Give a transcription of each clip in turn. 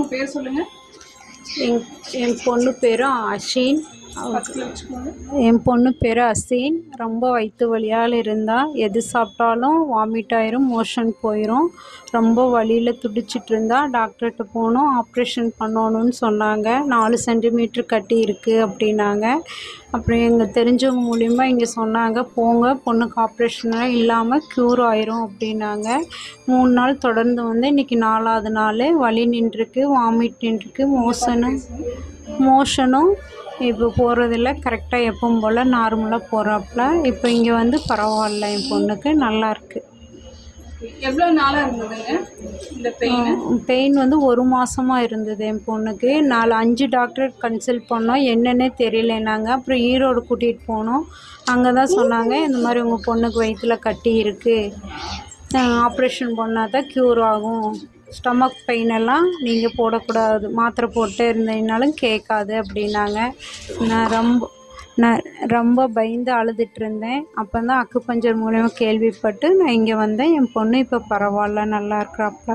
உங்கள் பேர் சொல்லுங்கள் என் என் பொண்ணு பேர் அஷீன் பக்கத்தில் வச்சுக்கோங்க என் பொண்ணு பேர் அசீன் ரொம்ப வயிற்று வலியால் இருந்தா எது சாப்பிட்டாலும் வாமிட் ஆயிரும் மோஷன் போயிடும் ரொம்ப வலியில் துடிச்சிட்டு இருந்தா டாக்டர்கிட்ட போனோம் ஆப்ரேஷன் பண்ணணும்னு சொன்னாங்க நாலு சென்டிமீட்டர் கட்டி இருக்குது அப்படின்னாங்க அப்புறம் எங்கள் தெரிஞ்சவங்க மூலிமா இங்கே சொன்னாங்க போங்க பொண்ணுக்கு ஆப்ரேஷன்லாம் இல்லாமல் க்யூர் ஆயிரும் அப்படின்னாங்க மூணு நாள் தொடர்ந்து வந்து இன்றைக்கி நாலாவது நாள் வலி நின்றுருக்கு வாமிட் நின்றுருக்கு மோஷனும் மோஷனும் இப்போ போகிறதில்ல கரெக்டாக எப்பவும் போல் நார்மலாக போகிறாப்புல இப்போ இங்கே வந்து பரவாயில்ல என் பொண்ணுக்கு நல்லா இருக்கு எவ்வளோ நாளாக இருந்ததுங்க இந்த பெயின் பெயின் வந்து ஒரு மாதமாக இருந்தது என் பொண்ணுக்கு நாலு அஞ்சு டாக்டர் கன்சல்ட் பண்ணோம் என்னன்னே தெரியலனாங்க அப்புறம் ஈரோடு கூட்டிகிட்டு போனோம் அங்கே தான் சொன்னாங்க இந்த மாதிரி உங்கள் பொண்ணுக்கு வயிற்றில் கட்டி இருக்குது ஆப்ரேஷன் பண்ணால் தான் க்யூர் ஆகும் ஸ்டமக் பெயின் எல்லாம் நீங்கள் போடக்கூடாது மாத்திரை போட்டு இருந்தீங்கனாலும் கேட்காது அப்படின்னாங்க நான் ரொம்ப நான் ரொம்ப பயந்து அழுதுட்டு இருந்தேன் அப்போ தான் அக்குப்பஞ்சர் மூலயமா கேள்விப்பட்டு நான் இங்கே வந்தேன் என் பொண்ணு இப்போ பரவாயில்ல நல்லா இருக்கிறாப்புல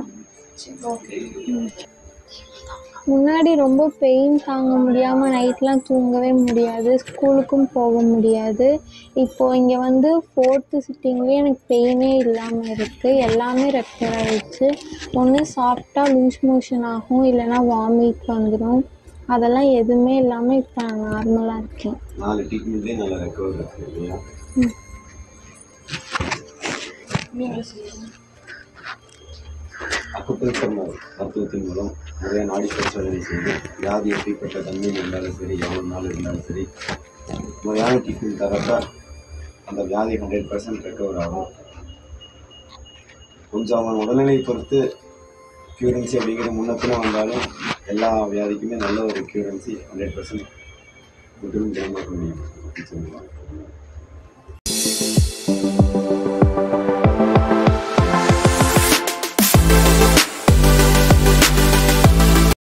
முன்னாடி ரொம்ப பெயின் தாங்க முடியாமல் நைட்லாம் தூங்கவே முடியாது ஸ்கூலுக்கும் போக முடியாது இப்போது இங்கே வந்து ஃபோர்த்து சிட்டிங்லேயே எனக்கு பெயினே இல்லாமல் இருக்குது எல்லாமே ரெக்டர் ஆகிடுச்சு ஒன்று சாப்பிட்டா லூஸ் மோஷன் ஆகும் இல்லைன்னா வாமிட் வந்துடும் அதெல்லாம் எதுவுமே இல்லாமல் இப்போ நான் நார்மலாக இருக்கேன் நாலு ட்ரீட்மெண்ட்லேயே நல்லா ரெக்கவர் இருக்கு இல்லையா அக்குப்பஞ்சர் மருத்துவத்தின் மூலம் நிறைய நாடி பரிசோதனை செய்து வியாதி எப்படிப்பட்ட தன்மையில் இருந்தாலும் சரி எவ்வளோ நாள் இருந்தாலும் சரி முறையான ட்ரீட்மெண்ட் தரப்ப அந்த வியாதி ஹண்ட்ரட் பர்சன்ட் ரெக்கவர் ஆகும் கொஞ்சம் அவன் உடல்நிலை பொறுத்து க்யூரன்சி அப்படிங்கிற முன்னப்பின வந்தாலும் எல்லா வியாதிக்குமே நல்ல ஒரு க்யூரன்சி ஹண்ட்ரட் பர்சன்ட் முற்றிலும் குணமாக்க முடியும் அப்படின்னு சொல்லலாம்